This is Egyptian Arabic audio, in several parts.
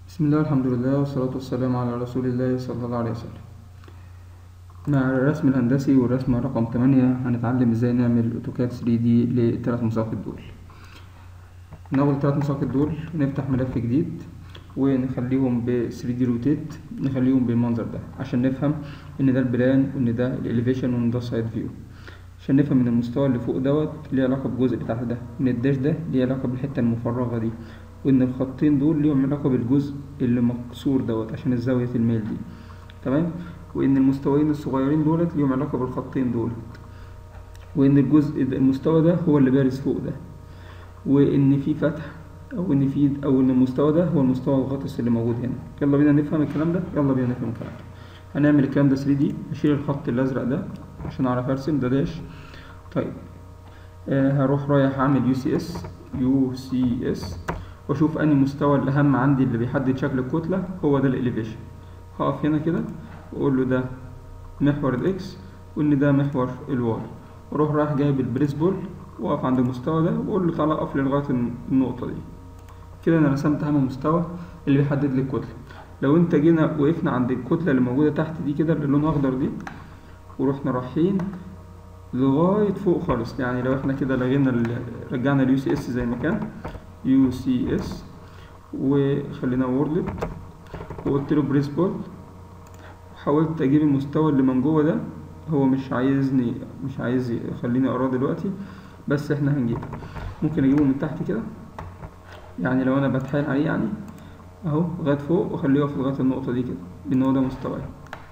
بسم الله الحمد لله والصلاة والسلام على رسول الله صلى الله عليه وسلم مع الرسم الهندسي والرسم رقم 8 هنتعلم ازاي نعمل اوتوكاد 3 دي للتلات مساقط دول ناخد التلات مساقط دول نفتح ملف جديد ونخليهم ب 3 دي روتيت نخليهم بالمنظر ده عشان نفهم ان ده البلان وان ده الاليفيشن وان ده سايد فيو عشان نفهم ان المستوى اللي فوق دوت ليه علاقة بالجزء اللي تحت ده ان الداش ده ليه علاقة بالحتة المفرغة دي وان الخطين دول ليهم علاقة بالجزء اللي مكسور دوت عشان الزاوية الميل دي تمام وان المستويين الصغيرين دولت ليهم علاقة بالخطين دولت وان الجزء المستوى ده هو اللي بارز فوق ده وان في فتح او ان في او ان المستوى ده هو المستوى الغاطس اللي موجود هنا يلا بينا نفهم الكلام ده يلا بينا نفهم الكلام ده هنعمل الكلام ده 3 دي اشيل الخط الازرق ده عشان اعرف ارسم ده داش طيب آه هروح رايح اعمل يو سي اس يو سي اس واشوف انهي مستوى الاهم عندي اللي بيحدد شكل الكتله هو ده الاليفيشن هقف هنا كده واقول له ده محور الاكس وان ده محور الواي واروح رايح جايب البريس بول واقف عند المستوى ده واقول له تعالى اقف لي لغايه النقطه دي كده انا رسمت اهم مستوى اللي بيحدد لي الكتله لو انت جينا وقفنا عند الكتله اللي موجوده تحت دي كده اللي لونها اخضر دي ورحنا رايحين لغايه فوق خالص يعني لو احنا كده لغينا رجعنا اليو سي اس زي ما كان يو سي اس وخلينا وورلد وقلت له بريس بول حاولت اجيب المستوى اللي من جوه ده هو مش عايزني مش عايز يخليني اقراه دلوقتي بس احنا هنجيبه ممكن اجيبه من تحت كده يعني لو انا بتحايل عليه يعني اهو لغايه فوق واخليه يقف لغايه النقطه دي كده لان هو ده مستواي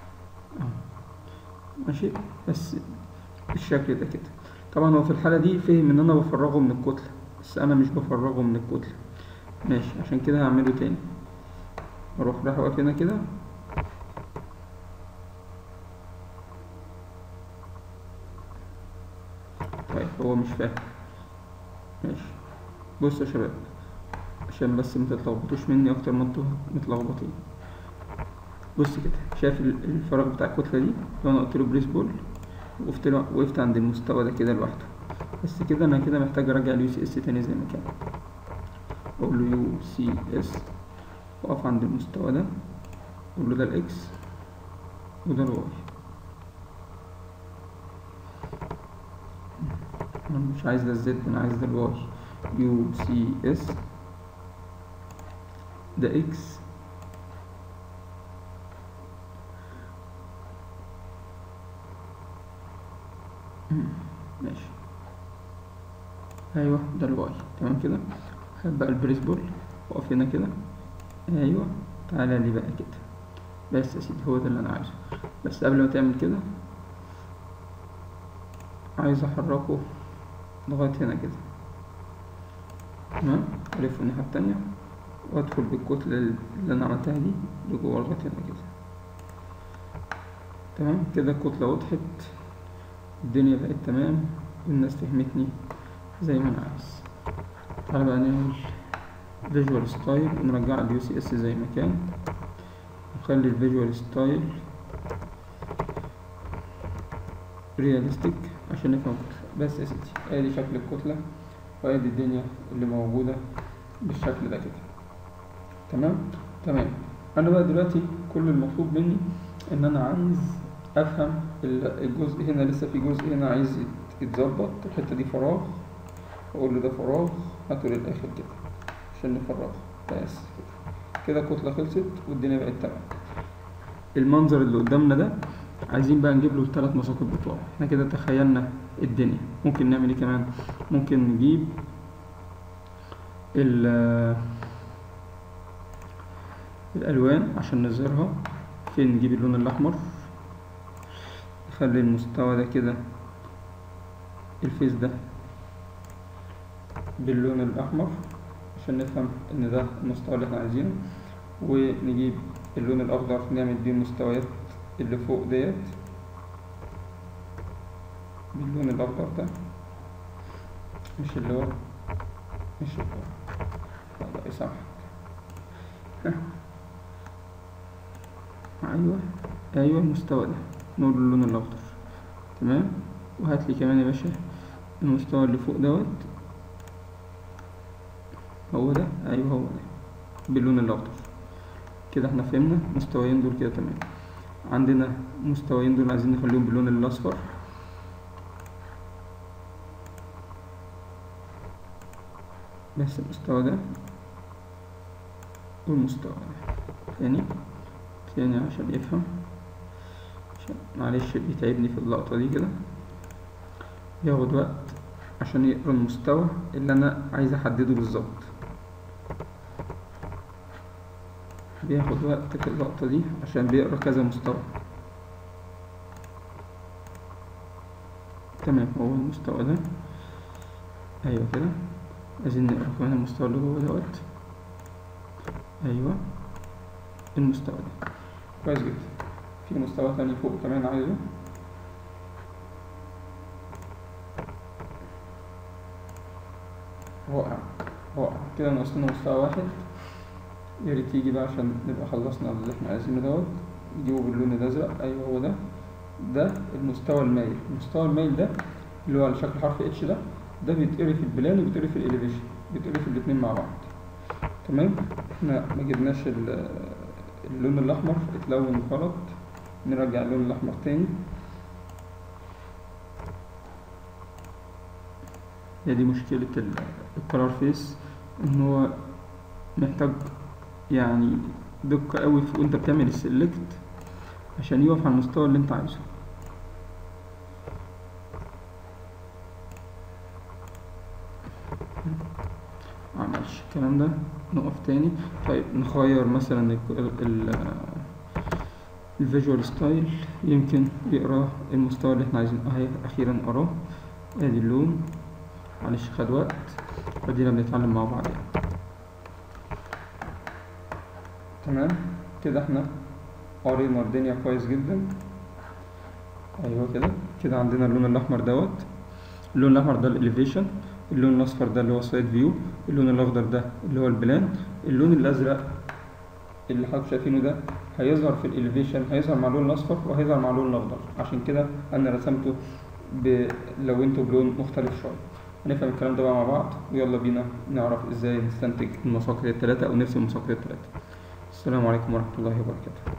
ماشي بس بالشكل ده كده طبعا هو في الحاله دي فهم ان انا بفرغه من الكتله بس انا مش بفرغه من الكتله ماشي عشان كده هعمله تاني اروح رايح واقف هنا كده طيب هو مش فاهم ماشي بصوا يا شباب عشان بس متتلخبطوش مني اكتر ما انتوا متلخبطين بص كده شايف الفراغ بتاع الكتله دي لو انا قلت له بريس بول وقفت وقفت عند المستوى ده كده لوحده بس كده انا كده محتاج ارجع اليو سي اس تاني زي ما كان اقول له يو سي اس واقف عند المستوى ده اقول له ده الاكس وده الواي انا مش عايز ده الزد انا عايز ده الواي يو سي اس ده اكس ماشي ايوه ده الواي تمام كده هات بقى البريس بول واقف هنا كده ايوه تعالى لي بقى كده بس يا سيدي هو ده اللي انا عايزه بس قبل ما تعمل كده عايز احركه لغايه هنا كده تمام الفه الناحيه التانية وادخل بالكتلة اللي انا عملتها دي لجوه لغايه هنا كده تمام كده الكتلة وضحت الدنيا بقت تمام والناس فهمتني زي ما انا عايز تعالى بقى نعمل فيجوال ستايل ونرجع اليو سي اس زي ما كان نخلي الفيجوال ستايل رياليستيك عشان نفهم الكتلة بس يا سيدي ادي شكل الكتلة وادي الدنيا اللي موجودة بالشكل ده كده تمام تمام انا بقى دلوقتي كل المطلوب مني ان انا عايز افهم الجزء هنا لسه في جزء هنا عايز يتظبط الحته دي فراغ اقول له ده فراغ هاته للاخر كده عشان نفرغه بس كده كده الكتله خلصت والدنيا بقت تمام المنظر اللي قدامنا ده عايزين بقى نجيب له الثلاث مساقط بتوعه احنا كده تخيلنا الدنيا ممكن نعمل ايه كمان ممكن نجيب الالوان عشان نظهرها فين نجيب اللون الاحمر نخلي المستوى ده كده الفيس ده باللون الأحمر عشان نفهم إن ده المستوى اللي احنا عايزينه ونجيب اللون الأخضر نعمل بيه المستويات اللي فوق ديت باللون الأخضر ده مش اللي هو مش اللي هو الله يسامحك أيوه أيوه المستوى ده نقول اللون الأخضر تمام وهات لي كمان يا باشا المستوى اللي فوق دوت هو ده ايوه هو ده باللون الاخضر كده احنا فهمنا مستويين دول كده تمام عندنا مستويين دول عايزين نخليهم باللون الاصفر بس المستوى ده والمستوى ده تاني تاني عشان يفهم عشان معلش بيتعبني في اللقطة دي كده ياخد وقت عشان يقرا المستوى اللي انا عايز احدده بالظبط بياخد وقت في اللقطة دي عشان بيقرا كذا مستوى تمام هو المستوى ده ايوه كده عايزين نقرا كمان المستوى اللي جوه دوت ايوه المستوى ده كويس جدا في مستوى تاني فوق كمان عايزه رائع رائع كده ناقص لنا مستوى واحد يا ريت يجي بقى عشان نبقى خلصنا اللي احنا عايزينه دوت نجيبه باللون الازرق ايوه هو ده ده المستوى المايل المستوى المايل ده اللي هو على شكل حرف اتش ده ده بيتقري في البلان وبيتقري في الاليفيشن بيتقري في الاتنين مع بعض تمام احنا ما جبناش ال- اللون الاحمر اتلون غلط نرجع اللون الاحمر تاني هي دي مشكلة الكلار فيس ان هو محتاج يعني دقة قوي في وانت بتعمل السلكت عشان يقف على المستوى اللي انت عايزه معلش الكلام ده نقف تاني طيب نغير مثلا ال ال الفيجوال ستايل يمكن يقرا المستوى اللي احنا عايزينه اهي اخيرا قراه ادي اللون معلش خد وقت ادينا بنتعلم مع بعض يعني. تمام كده احنا قرينا الدنيا كويس جدا ايوه كده كده عندنا اللون الاحمر دوت اللون الاحمر ده الاليفيشن اللون الاصفر ده اللي هو سايد فيو اللون الاخضر ده اللي هو البلان اللون الازرق اللي حضرتك شايفينه ده هيظهر في الاليفيشن هيظهر مع اللون الاصفر وهيظهر مع اللون الاخضر عشان كده انا رسمته ب... لونته بلون مختلف شويه هنفهم الكلام ده بقى مع بعض ويلا بينا نعرف ازاي نستنتج المساقط الثلاثه او نرسم المساقط الثلاثه السلام عليكم ورحمه الله وبركاته